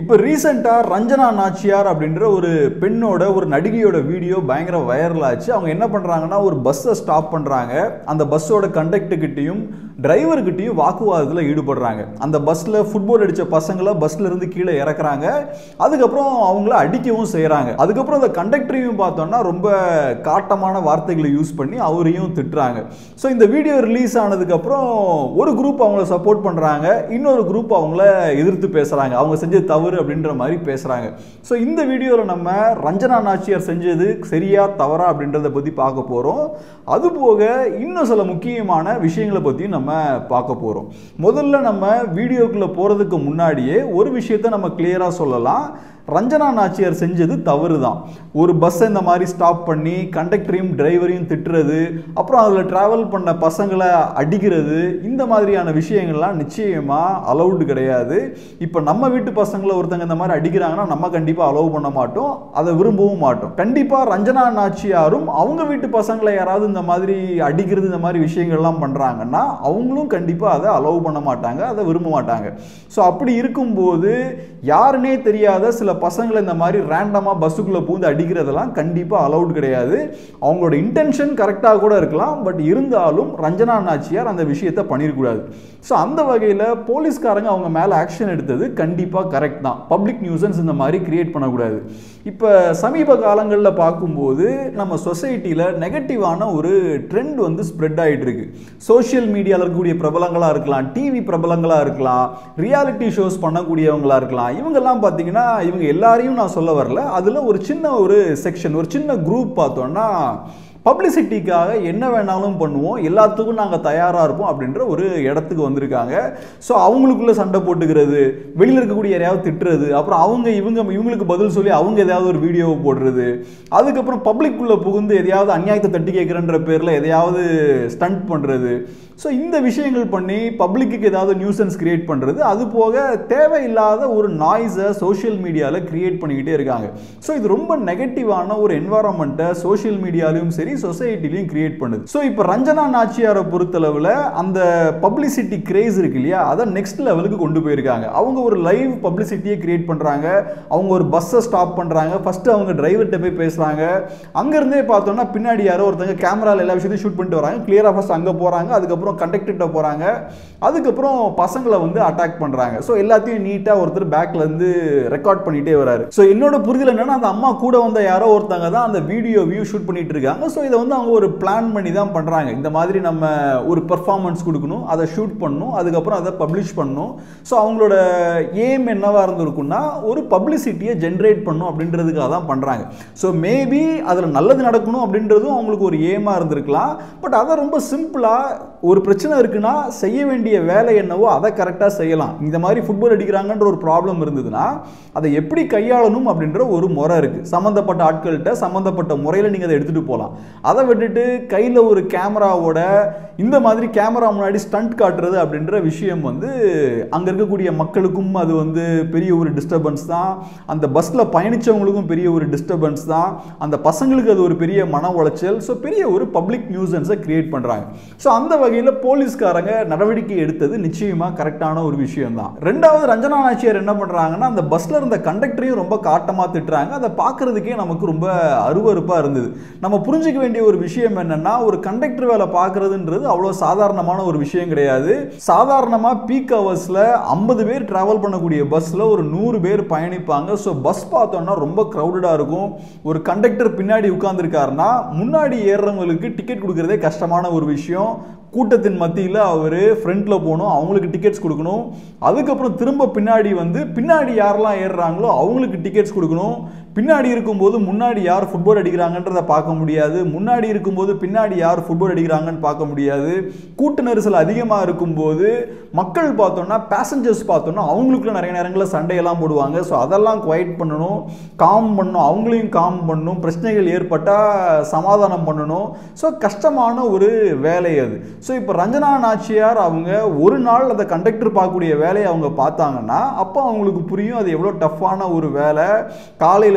இப்போ ரீசெண்டாக ரஞ்சனா நாச்சியார் அப்படின்ற ஒரு பெண்ணோட ஒரு நடிகையோட வீடியோ பயங்கர வைரல் ஆச்சு அவங்க என்ன பண்ணுறாங்கன்னா ஒரு பஸ்ஸை ஸ்டாப் பண்ணுறாங்க அந்த பஸ்ஸோட கண்டக்டர்கிட்டையும் டிரைவர்கிட்டையும் வாக்குவாதத்தில் ஈடுபடுறாங்க அந்த பஸ்ஸில் ஃபுட்பால் அடித்த பசங்களை பஸ்ல இருந்து கீழே இறக்குறாங்க அதுக்கப்புறம் அவங்கள அடிக்கவும் செய்கிறாங்க அதுக்கப்புறம் அந்த கண்டக்டரையும் பார்த்தோம்னா ரொம்ப காட்டமான வார்த்தைகளை யூஸ் பண்ணி அவரையும் திட்டுறாங்க ஸோ இந்த வீடியோ ரிலீஸ் ஆனதுக்கப்புறம் ஒரு குரூப் அவங்கள சப்போர்ட் பண்ணுறாங்க இன்னொரு குரூப் அவங்கள எதிர்த்து பேசுகிறாங்க அவங்க செஞ்சது தவறு அப்படின்ற மாதிரி பேசுகிறாங்க ஸோ இந்த வீடியோவில் நம்ம ரஞ்சனா நாச்சியார் செஞ்சது சரியா தவறா அப்படின்றத பற்றி பார்க்க போகிறோம் அதுபோக இன்னும் சில முக்கியமான விஷயங்களை பற்றியும் நம்ம பார்க்க போகிறோம் முதல்ல நம்ம வீடியோக்குள்ளே போகிறதுக்கு முன்னாடியே ஒரு விஷயத்த நம்ம கிளியராக சொல்லலாம் ரஞ்சனா நாச்சியார் செஞ்சது தவறு தான் ஒரு பஸ்ஸை இந்த மாதிரி ஸ்டாப் பண்ணி கண்டக்டரையும் டிரைவரையும் திட்டுறது அப்புறம் அதில் ட்ராவல் பண்ண பசங்களை அடிக்கிறது இந்த மாதிரியான விஷயங்கள்லாம் நிச்சயமாக அலௌடு கிடையாது இப்போ நம்ம வீட்டு பசங்களை ஒருத்தங்க இந்த மாதிரி அடிக்கிறாங்கன்னா நம்ம கண்டிப்பாக அலோவ் பண்ண மாட்டோம் அதை விரும்பவும் மாட்டோம் கண்டிப்பாக ரஞ்சனா நாச்சியாரும் அவங்க வீட்டு பசங்களை யாராவது இந்த மாதிரி அடிக்கிறது இந்த மாதிரி விஷயங்கள்லாம் பண்ணுறாங்கன்னா அவங்களும் கண்டிப்பாக அதை அலோவ் பண்ண மாட்டாங்க அதை விரும்ப மாட்டாங்க ஸோ அப்படி இருக்கும்போது யாருன்னே தெரியாத சில பசங்களை இந்த மாதிரி ரேண்டமாக பஸ்ஸுக்குள்ளே பூந்து அடிக்கிறதெல்லாம் கண்டிப்பாக அலௌட் கிடையாது அவங்களோட இன்டென்ஷன் கரெக்டாக கூட இருக்கலாம் பட் இருந்தாலும் ரஞ்சனா நாச்சியார் அந்த விஷயத்தை பண்ணிடக்கூடாது ஸோ அந்த வகையில் போலீஸ்காரங்க அவங்க மேலே ஆக்ஷன் எடுத்தது கண்டிப்பாக கரெக்ட் தான் பப்ளிக் நியூசன்ஸ் இந்த மாதிரி கிரியேட் பண்ணக்கூடாது இப்போ சமீப காலங்களில் பார்க்கும்போது நம்ம சொசைட்டியில் நெகட்டிவான ஒரு ட்ரெண்ட் வந்து ஸ்ப்ரெட் ஆகிட்டு இருக்கு சோஷியல் மீடியாவில் இருக்கக்கூடிய பிரபலங்களாக இருக்கலாம் டிவி பிரபலங்களாக இருக்கலாம் ரியாலிட்டி ஷோஸ் பண்ணக்கூடியவங்களா இருக்கலாம் இவங்கெல்லாம் பார்த்தீங்கன்னா இவங்க எல்லாரையும் நான் சொல்ல வரல அதில் ஒரு சின்ன ஒரு செக்ஷன் ஒரு சின்ன குரூப் பார்த்தோன்னா பப்ளிசிட்டிக்காக என்ன வேணாலும் பண்ணுவோம் எல்லாத்துக்கும் நாங்கள் தயாராக இருப்போம் அப்படின்ற ஒரு இடத்துக்கு வந்திருக்காங்க ஸோ அவங்களுக்குள்ள சண்டை போட்டுக்கிறது வெளியில் இருக்கக்கூடிய யாரையாவது திட்டுறது அப்புறம் அவங்க இவங்க இவங்களுக்கு பதில் சொல்லி அவங்க எதையாவது ஒரு வீடியோவை போடுறது அதுக்கப்புறம் பப்ளிக்குள்ளே புகுந்து எதையாவது அநியாயத்தை தட்டி கேட்குறன்ற பேரில் எதையாவது ஸ்டண்ட் பண்ணுறது ஸோ இந்த விஷயங்கள் பண்ணி பப்ளிக்கு ஏதாவது நியூசன்ஸ் கிரியேட் பண்ணுறது அது போக தேவையில்லாத ஒரு நாய்ஸை சோஷியல் மீடியாவில் கிரியேட் பண்ணிக்கிட்டே இருக்காங்க ஸோ இது ரொம்ப நெகட்டிவான ஒரு என்வாரன்மெண்ட்டை சோஷியல் மீடியாலையும் சரி சொசைட்டிலையும் கிரியேட் பண்ணுது ஸோ இப்போ ரஞ்சனா நாச்சியாரை பொறுத்தளவில் அந்த பப்ளிசிட்டி கிரேஸ் இருக்கு இல்லையா அதை நெக்ஸ்ட் லெவலுக்கு கொண்டு போயிருக்காங்க அவங்க ஒரு லைவ் பப்ளிசிட்டியை கிரியேட் பண்ணுறாங்க அவங்க ஒரு பஸ்ஸை ஸ்டாப் பண்ணுறாங்க ஃபஸ்ட்டு அவங்க டிரைவர்கிட்ட போய் பேசுகிறாங்க அங்கேருந்தே பார்த்தோம்னா பின்னாடி யாரோ ஒருத்தங்க கேமராவில் எல்லா விஷயத்தையும் ஷூட் பண்ணிட்டு வராங்க கிளியராக ஃபஸ்ட் அங்கே போகிறாங்க அதுக்கப்புறம் கண்டக்டர்கிட்ட போகிறாங்க அதுக்கப்புறம் பசங்களை வந்து அட்டாக் பண்ணுறாங்க ஸோ எல்லாத்தையும் நீட்டாக ஒருத்தர் பேக்லேருந்து ரெக்கார்ட் பண்ணிகிட்டே வராரு ஸோ என்னோட புரிதல் என்னன்னா அந்த அம்மா கூட வந்த யாரோ ஒருத்தங்க தான் அந்த வீடியோ வியூ ஷூட் பண்ணிட்டு இருக்காங்க ஸோ இதை வந்து அவங்க ஒரு பிளான் பண்ணி தான் பண்ணுறாங்க இந்த மாதிரி நம்ம ஒரு பெர்ஃபார்மன்ஸ் கொடுக்கணும் அதை ஷூட் பண்ணணும் அதுக்கப்புறம் அதை பப்ளிஷ் பண்ணணும் ஸோ அவங்களோட ஏம் என்னவாக இருந்திருக்குன்னா ஒரு பப்ளிசிட்டியை ஜென்ரேட் பண்ணும் அப்படின்றதுக்காக தான் பண்ணுறாங்க ஸோ மேபி அதில் நல்லது நடக்கணும் அப்படின்றதும் அவங்களுக்கு ஒரு ஏமாக இருந்திருக்கலாம் பட் அதை ரொம்ப சிம்பிளாக ஒரு பிரச்சனை இருக்குன்னா செய்ய வேண்டிய வேலை என்னவோ அதை கரெக்டாக செய்யலாம் இந்த மாதிரி ஃபுட்பால் அடிக்கிறாங்கன்ற ஒரு ப்ராப்ளம் இருந்ததுன்னா அதை எப்படி கையாளணும் அப்படின்ற ஒரு முறை இருக்குது சம்மந்தப்பட்ட ஆட்கள்கிட்ட சம்மந்தப்பட்ட முறையில் நீங்கள் அதை எடுத்துகிட்டு போகலாம் அதை விட்டுட்டு கையில் ஒரு கேமராவோட இந்த மாதிரி கேமரா முன்னாடி ஸ்டண்ட் காட்டுறது அப்படின்ற விஷயம் வந்து அங்கே இருக்கக்கூடிய மக்களுக்கும் அது வந்து பெரிய ஒரு டிஸ்டர்பன்ஸ் தான் அந்த பஸ்ஸில் பயணித்தவங்களுக்கும் பெரிய ஒரு டிஸ்டர்பன்ஸ் தான் அந்த பசங்களுக்கு அது ஒரு பெரிய மன உளைச்சல் ஸோ பெரிய ஒரு பப்ளிக் நியூசன்ஸை கிரியேட் பண்ணுறாங்க ஸோ அந்த வகையில் போலீஸ்காரங்க நடவடிக்கை எடுத்தது நிச்சயமாக கரெக்டான ஒரு விஷயம் தான் ரெண்டாவது ரஞ்சனா நாச்சியார் என்ன பண்ணுறாங்கன்னா அந்த பஸ்ஸில் இருந்த கண்டக்டரையும் ரொம்ப காட்டமாக திட்டுறாங்க அதை பார்க்குறதுக்கே நமக்கு ரொம்ப அருவறுப்பாக இருந்தது நம்ம புரிஞ்சிக்க வேண்டிய ஒரு விஷயம் என்னன்னா ஒரு கண்டக்டர் வேலை பார்க்குறதுன்றது அவ்வளோ சாதாரணமான ஒரு விஷயம் கிடையாது சாதாரணமாக பீக் ஹவர்ஸில் ஐம்பது பேர் ட்ராவல் பண்ணக்கூடிய பஸ்ஸில் ஒரு நூறு பேர் பயணிப்பாங்க ஸோ பஸ் பார்த்தோன்னா ரொம்ப க்ரௌடடாக இருக்கும் ஒரு கண்டக்டர் பின்னாடி உட்காந்துருக்காருன்னா முன்னாடி ஏறுறவங்களுக்கு டிக்கெட் கொடுக்குறதே கஷ்டமான ஒரு விஷயம் கூட்டத்தின் மத்தியில் அவர் ஃப்ரண்ட்டில் போகணும் அவங்களுக்கு டிக்கெட்ஸ் கொடுக்கணும் அதுக்கப்புறம் திரும்ப பின்னாடி வந்து பின்னாடி யாரெல்லாம் ஏறுறாங்களோ அவங்களுக்கு டிக்கெட்ஸ் கொடுக்கணும் பின்னாடி இருக்கும்போது முன்னாடி யார் ஃபுட்பால் அடிக்கிறாங்கன்றதை பார்க்க முடியாது முன்னாடி இருக்கும்போது பின்னாடி யார் ஃபுட்பால் அடிக்கிறாங்கன்னு பார்க்க முடியாது கூட்ட நெரிசல் அதிகமாக இருக்கும்போது மக்கள் பார்த்தோன்னா பேசஞ்சர்ஸ் பார்த்தோன்னா அவங்களுக்குள்ள நிறைய நேரங்களில் சண்டையெல்லாம் போடுவாங்க ஸோ அதெல்லாம் குவைட் பண்ணணும் காம் பண்ணணும் அவங்களையும் காம் பண்ணணும் பிரச்சனைகள் ஏற்பட்டால் சமாதானம் பண்ணணும் ஸோ கஷ்டமான ஒரு வேலை அது ஸோ இப்போ ரஞ்சனா நாச்சியார் அவங்க ஒரு நாள் அந்த கண்டக்டர் பார்க்கக்கூடிய வேலையை அவங்க பார்த்தாங்கன்னா அப்போ அவங்களுக்கு புரியும் அது எவ்வளோ டஃப்பான ஒரு வேலை காலையில்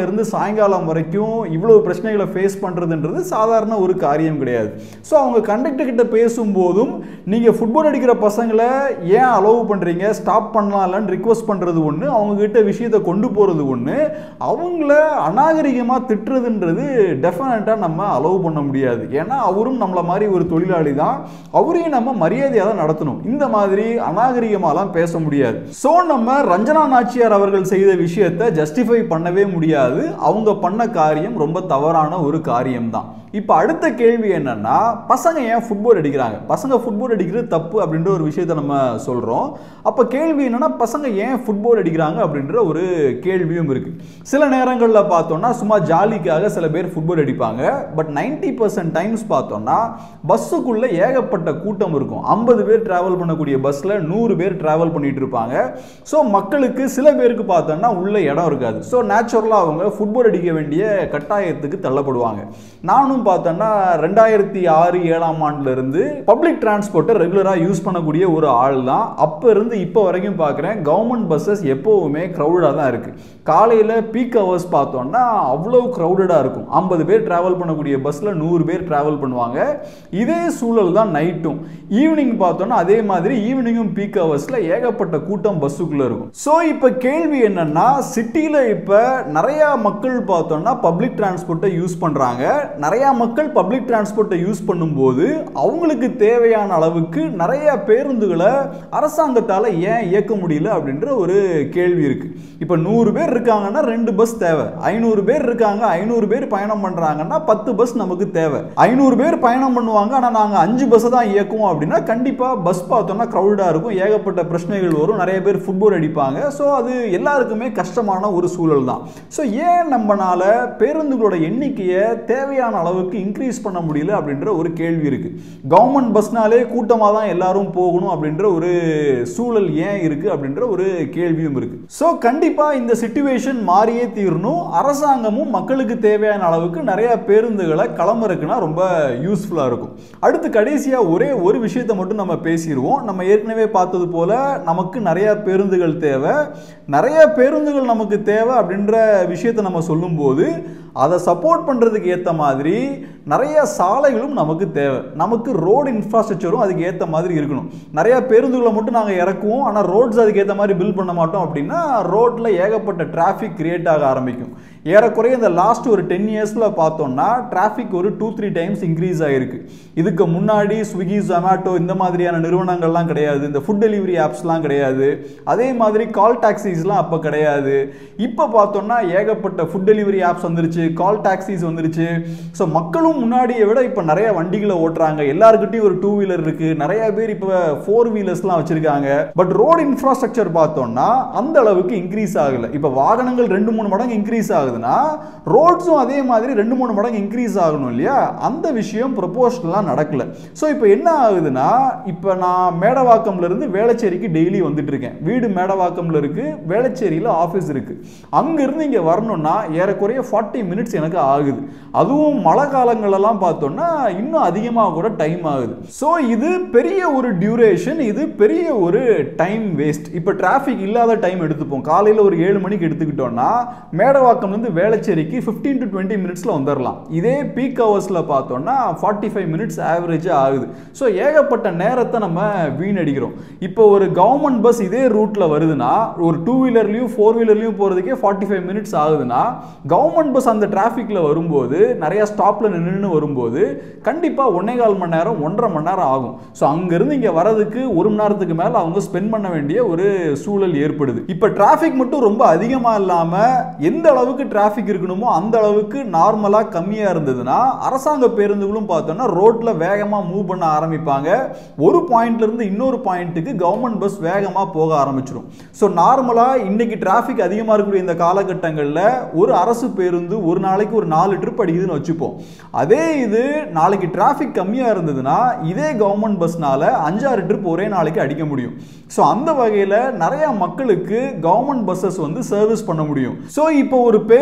காலையில இருந்து சாயங்காலம் வரைக்கும் இவ்வளவு பிரச்சனைகளை ஃபேஸ் பண்றதுன்றது சாதாரண ஒரு காரியம் கிடையாது ஸோ அவங்க கண்டக்டர் கிட்ட பேசும்போதும் நீங்க ஃபுட்பால் அடிக்கிற பசங்களை ஏன் அலோவ் பண்றீங்க ஸ்டாப் பண்ணலாம்லன்னு ரிக்வஸ்ட் பண்றது ஒன்று அவங்க கிட்ட விஷயத்தை கொண்டு போறது ஒன்று அவங்கள அநாகரிகமா திட்டுறதுன்றது டெஃபினட்டா நம்ம அலோவ் பண்ண முடியாது ஏன்னா அவரும் நம்மள மாதிரி ஒரு தொழிலாளி தான் அவரையும் நம்ம மரியாதையாக தான் நடத்தணும் இந்த மாதிரி அநாகரிகமாலாம் பேச முடியாது ஸோ நம்ம ரஞ்சனா நாச்சியார் அவர்கள் செய்த விஷயத்தை ஜஸ்டிஃபை பண்ணவே முடியாது அவங்க பண்ண காரியம் ரொம்ப தவறான ஒரு காரியம் தான் இப்போ அடுத்த கேள்வி என்னன்னா பசங்க ஏன் ஃபுட்பால் அடிக்கிறாங்க பசங்க ஃபுட்பால் அடிக்கிறது தப்பு அப்படின்ற ஒரு விஷயத்தை நம்ம சொல்கிறோம் அப்போ கேள்வி என்னன்னா பசங்க ஏன் ஃபுட்பால் அடிக்கிறாங்க அப்படின்ற ஒரு கேள்வியும் இருக்கு சில நேரங்களில் பார்த்தோம்னா சும்மா ஜாலிக்காக சில பேர் ஃபுட்பால் அடிப்பாங்க பட் நைன்டி பர்சன்ட் டைம்ஸ் பார்த்தோம்னா பஸ்ஸுக்குள்ள ஏகப்பட்ட கூட்டம் இருக்கும் ஐம்பது பேர் டிராவல் பண்ணக்கூடிய பஸ்ஸில் நூறு பேர் டிராவல் பண்ணிட்டு இருப்பாங்க ஸோ மக்களுக்கு சில பேருக்கு பார்த்தோம்னா உள்ள இடம் இருக்காது ஸோ நேச்சுரலாக அவங்க ஃபுட்பால் அடிக்க வேண்டிய கட்டாயத்துக்கு தள்ளப்படுவாங்க நானும் பார்த்தோன்னா ரெண்டாயிரத்தி ஆறு ஏழாம் ஆண்டுல இருந்து பப்ளிக் டிரான்ஸ்போர்ட்டை ரெகுலராக யூஸ் பண்ணக்கூடிய ஒரு ஆள் தான் அப்போ இருந்து இப்போ வரைக்கும் பார்க்குறேன் கவர்மெண்ட் பஸ்ஸஸ் எப்போவுமே க்ரௌடாக தான் இருக்குது காலையில் பீக் ஹவர்ஸ் பார்த்தோம்னா அவ்வளோ க்ரௌடடாக இருக்கும் ஐம்பது பேர் டிராவல் பண்ணக்கூடிய பஸ்ஸில் நூறு பேர் டிராவல் பண்ணுவாங்க இதே சூழல் தான் நைட்டும் ஈவினிங் பார்த்தோம்னா அதே மாதிரி ஈவினிங்கும் பீக் ஹவர்ஸில் ஏகப்பட்ட கூட்டம் பஸ்ஸுக்குள்ளே இருக்கும் ஸோ இப்போ கேள்வி என்னன்னா சிட்டியில் இப்போ நிறையா மக்கள் பார்த்தோம்னா பப்ளிக் டிரான்ஸ்போர்ட்டை யூஸ் பண்ணுறாங்க நிறையா மக்கள் பப்ளிக் டிரான்ஸ்போர்ட்டை யூஸ் பண்ணும்போது அவங்களுக்கு தேவையான அளவுக்கு நிறைய பேருந்துகளை அரசாங்கத்தால் ஏன் இயக்க முடியல அப்படின்ற ஒரு கேள்வி இருக்கு இப்போ நூறு பேர் இருக்காங்கன்னா ரெண்டு பஸ் தேவை ஐநூறு பேர் இருக்காங்க ஐநூறு பேர் பயணம் பண்ணுறாங்கன்னா பத்து பஸ் நமக்கு தேவை ஐநூறு பேர் பயணம் பண்ணுவாங்க ஆனால் நாங்கள் அஞ்சு பஸ்ஸை தான் இயக்குவோம் அப்படின்னா கண்டிப்பாக பஸ் பார்த்தோம்னா க்ரௌடாக இருக்கும் ஏகப்பட்ட பிரச்சனைகள் வரும் நிறைய பேர் ஃபுட்பால் அடிப்பாங்க ஸோ அது எல்லாருக்குமே கஷ்டமான ஒரு சூழல் தான் ஸோ ஏன் நம்மனால பேருந்துகளோட எண்ணிக்கையை தேவையான அளவுக்கு இன்க்ரீஸ் பண்ண முடியல அப்படின்ற ஒரு கேள்வி இருக்கு கவர்மெண்ட் பஸ்னாலே கூட்டமாக தான் எல்லாரும் போகணும் அப்படின்ற ஒரு சூழல் ஏன் இருக்கு அப்படின்ற ஒரு கேள்வியும் இருக்கு ஸோ கண்டிப்பாக இந்த சுச்சுவேஷன் மாறியே தீரணும் அரசாங்கமும் மக்களுக்கு தேவையான அளவுக்கு நிறைய பேருந்துகளை களமிறக்குனா ரொம்ப யூஸ்ஃபுல்லாக இருக்கும் அடுத்து கடைசியாக ஒரே ஒரு விஷயத்தை மட்டும் நம்ம பேசிடுவோம் நம்ம ஏற்கனவே பார்த்தது போல நமக்கு நிறைய பேருந்துகள் தேவை நிறைய பேருந்துகள் நமக்கு தேவை அப்படின்ற விஷயத்தை நம்ம சொல்லும்போது அதை சப்போர்ட் பண்ணுறதுக்கு ஏற்ற மாதிரி நிறைய சாலைகளும் நமக்கு தேவை நமக்கு ரோடு இன்ஃப்ராஸ்ட்ரக்சரும் அதுக்கு ஏற்ற மாதிரி இருக்கணும் நிறைய பேருந்துகளை மட்டும் நாங்கள் இறக்குவோம் ஆனால் ரோட்ஸ் அதுக்கு ஏற்ற மாதிரி பில்ட் பண்ண மாட்டோம் அப்படின்னா ரோட்டில் ஏகப்பட்ட டிராஃபிக் கிரியேட் ஆக ஆரம்பிக்கும் ஏறக்குறைய இந்த லாஸ்ட் ஒரு டென் இயர்ஸில் பார்த்தோம்னா டிராஃபிக் ஒரு டூ த்ரீ டைம்ஸ் இன்க்ரீஸ் ஆகிருக்கு இதுக்கு முன்னாடி ஸ்விக்கி ஜொமேட்டோ இந்த மாதிரியான நிறுவனங்கள்லாம் கிடையாது இந்த ஃபுட் டெலிவரி ஆப்ஸ்லாம் கிடையாது அதே மாதிரி கால் டாக்ஸிஸ்லாம் அப்போ கிடையாது இப்போ பார்த்தோம்னா ஏகப்பட்ட ஃபுட் டெலிவரி ஆப்ஸ் வந்துருச்சு கால் டாக்ஸிஸ் வந்துருச்சு ஸோ மக்களும் முன்னாடியை விட இப்போ நிறைய வண்டிகளை ஓட்டுறாங்க எல்லாருக்கிட்டையும் ஒரு டூ வீலர் இருக்கு நிறைய பேர் இப்போ ஃபோர் வீலர்ஸ்லாம் வச்சிருக்காங்க பட் ரோடு இன்ஃப்ராஸ்ட்ரக்சர் பார்த்தோம்னா அந்த அளவுக்கு இன்க்ரீஸ் ஆகலை இப்போ வாகனங்கள் ரெண்டு மூணு மடங்கு இன்க்ரீஸ் ஆகுதுன்னா ரோட்ஸும் அதே மாதிரி ரெண்டு மூணு மடங்கு இன்க்ரீஸ் ஆகணும் இல்லையா அந்த விஷயம் ப்ரொபோஷனலாக நடக்கல ஸோ இப்போ என்ன ஆகுதுன்னா இப்போ நான் மேடவாக்கம்ல இருந்து வேளச்சேரிக்கு டெய்லி வந்துட்டு இருக்கேன் வீடு மேடவாக்கம்ல இருக்கு வேளச்சேரியில் ஆஃபீஸ் இருக்கு அங்கிருந்து இங்கே வரணும்னா ஏறக்குறைய ஃபார்ட்டி மினிட்ஸ் எனக்கு ஆகுது அதுவும் மழை காலங்களெல்லாம் பார்த்தோம்னா இன்னும் அதிகமாக கூட டைம் ஆகுது ஸோ இது பெரிய ஒரு டியூரேஷன் இது பெரிய ஒரு டைம் வேஸ்ட் இப்போ டிராஃபிக் இல்லாத டைம் எடுத்துப்போம் காலையில் ஒரு ஏழு மணிக்கு எடுத்துக்கிட்டோம்னா மேடவாக்கம்லேருந்து வேளச்சேரிக்கு ஃபிஃப்டீன் டு டுவெண்ட்டி மினிட்ஸில் வந்துடலாம் இதே பீக் ஹவர்ஸில் பார்த்தோம்னா ஃபார்ட்டி ஃபைவ் மினிட்ஸ் ஆவரேஜாக ஆகுது ஸோ ஏகப்பட்ட நேரத்தை நம்ம வீணடிக்கிறோம் இப்போ ஒரு கவர்மெண்ட் பஸ் இதே ரூட்டில் வருதுன்னா ஒரு டூ வீலர்லையும் ஃபோர் வீலர்லையும் போகிறதுக்கே ஃபார்ட்டி ஃபைவ் மினிட்ஸ் ஆகுதுன்னா கவர்மெண்ட் பஸ் அந்த டிராஃபிக்கில் வரும்போது நிறைய ஸ்டாப்பில் நின்று வரும்போது கண்டிப்பாக ஒன்னே கால் மணி நேரம் ஒன்றரை மணி நேரம் ஆகும் ஸோ அங்கேருந்து இங்கே வரதுக்கு ஒரு மணி நேரத்துக்கு மேலே அவங்க ஸ்பெண்ட் பண்ண வேண்டிய ஒரு சூழல் ஏற்படுது இப்போ டிராஃபிக் மட்டும் ரொம்ப அதிகமாக இல்லாமல் எந்த அளவுக்கு டிராஃபிக் இருக்கணுமோ அந்த அளவுக்கு நார்மலாக கம்மியாக இருந்ததுன்னா அரசாங்க பேருந்துகளும் பார்த்தோம்னா ரோட்டில் வேகமாக மூவ் பண்ண ஆரம்பிப்பாங்க ஒரு பாயிண்ட்ல இருந்து இன்னொரு பாயிண்ட்டுக்கு கவர்மெண்ட் பஸ் வேகமாக போக ஆரம்பிச்சிடும் ஸோ நார்மலாக இன்னைக்கு டிராஃபிக் அதிகமாக இருக்கக்கூடிய இந்த காலகட்டங்களில் ஒரு அரசு பேருந்து ஒரு நாளைக்கு ஒரு நாலு ட்ரிப் அடிக்குதுன்னு வச்சுப்போம் அதே இது நாளைக்கு டிராஃபிக் கம்மியாக இருந்ததுன்னா இதே கவர்மெண்ட் பஸ்னால அஞ்சாறு ட்ரிப் ஒரே நாளைக்கு அடிக்க முடியும் ஸோ அந்த வகையில் நிறைய மக்களுக்கு கவர்மெண்ட் பஸ்ஸஸ் வந்து சர்வீஸ் பண்ண முடியும் ஸோ இப்போ ஒரு பேர்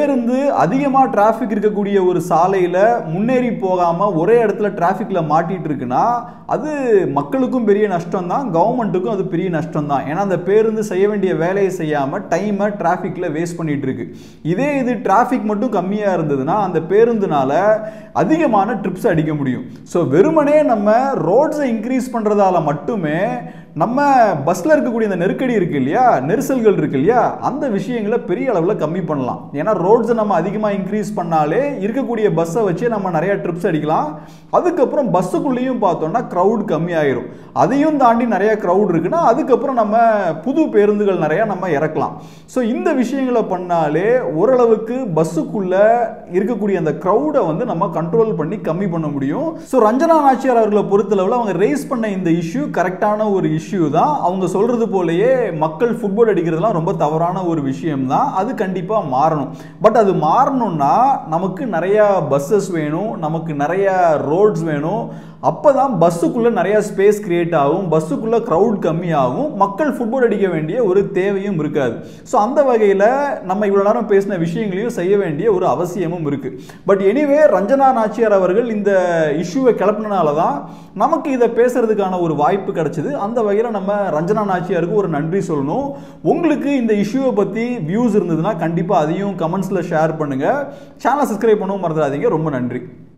பேருந்து அதிகமாக டிராஃபிக் இருக்கக்கூடிய ஒரு சாலையில் முன்னேறி போகாமல் ஒரே இடத்துல டிராஃபிக்கில் மாட்டிட்டு இருக்குன்னா அது மக்களுக்கும் பெரிய நஷ்டம் தான் கவர்மெண்ட்டுக்கும் அது பெரிய நஷ்டம் தான் ஏன்னா அந்த பேருந்து செய்ய வேண்டிய வேலையை செய்யாமல் டைமை டிராஃபிக்கில் வேஸ்ட் பண்ணிட்டு இருக்கு இதே இது டிராஃபிக் மட்டும் கம்மியாக இருந்ததுன்னா அந்த பேருந்துனால அதிகமான ட்ரிப்ஸ் அடிக்க முடியும் ஸோ வெறுமனே நம்ம ரோட்ஸை இன்க்ரீஸ் பண்ணுறதால மட்டுமே நம்ம பஸ்ஸில் இருக்கக்கூடிய இந்த நெருக்கடி இருக்கு இல்லையா நெரிசல்கள் இருக்கு இல்லையா அந்த விஷயங்களை பெரிய அளவில் கம்மி பண்ணலாம் ஏன்னா ரோட்ஸை நம்ம அதிகமாக இன்க்ரீஸ் பண்ணாலே இருக்கக்கூடிய பஸ்ஸை வச்சு நம்ம நிறைய ட்ரிப்ஸ் அடிக்கலாம் அதுக்கப்புறம் பஸ்ஸுக்குள்ளேயும் பார்த்தோம்னா க்ரௌட் கம்மியாயிரும் அதையும் தாண்டி நிறைய க்ரௌட் இருக்குன்னா அதுக்கப்புறம் நம்ம புது பேருந்துகள் நிறையா நம்ம இறக்கலாம் ஸோ இந்த விஷயங்களை பண்ணாலே ஓரளவுக்கு பஸ்ஸுக்குள்ள இருக்கக்கூடிய அந்த க்ரௌடை வந்து நம்ம கண்ட்ரோல் பண்ணி கம்மி பண்ண முடியும் ஸோ ரஞ்சனா நாச்சியார் அவர்களை பொறுத்தளவில் அவங்க ரேஸ் பண்ண இந்த இஷ்யூ கரெக்டான ஒரு இஷ்யூ தான் அவங்க சொல்றது போலயே மக்கள் ஃபுட்பால் அடிக்கிறதுலாம் ரொம்ப தவறான ஒரு விஷயம் தான் அது கண்டிப்பாக மாறணும் பட் அது மாறணும்னா நமக்கு நிறைய பஸ்ஸஸ் வேணும் நமக்கு நிறைய ரோட்ஸ் வேணும் அப்போ தான் பஸ்ஸுக்குள்ளே நிறைய ஸ்பேஸ் கிரியேட் ஆகும் பஸ்ஸுக்குள்ளே க்ரௌட் கம்மியாகும் மக்கள் ஃபுட்பால் அடிக்க வேண்டிய ஒரு தேவையும் இருக்காது ஸோ அந்த வகையில் நம்ம இவ்வளோ நேரம் பேசின விஷயங்களையும் செய்ய வேண்டிய ஒரு அவசியமும் இருக்குது பட் எனிவே ரஞ்சனா நாச்சியார் அவர்கள் இந்த இஷ்யூவை கிளப்பினால தான் நமக்கு இதை பேசுறதுக்கான ஒரு வாய்ப்பு கிடைச்சது அந்த வகையில் நம்ம ரஞ்சனா நாச்சியாருக்கு ஒரு நன்றி சொல்லணும் உங்களுக்கு இந்த இஷ்யூவை பற்றி வியூஸ் இருந்ததுன்னா கண்டிப்பாக அதையும் கமெண்ட்ஸில் ஷேர் பண்ணுங்கள் சேனலை சப்ஸ்கிரைப் பண்ணவும் மறந்துடாதீங்க ரொம்ப நன்றி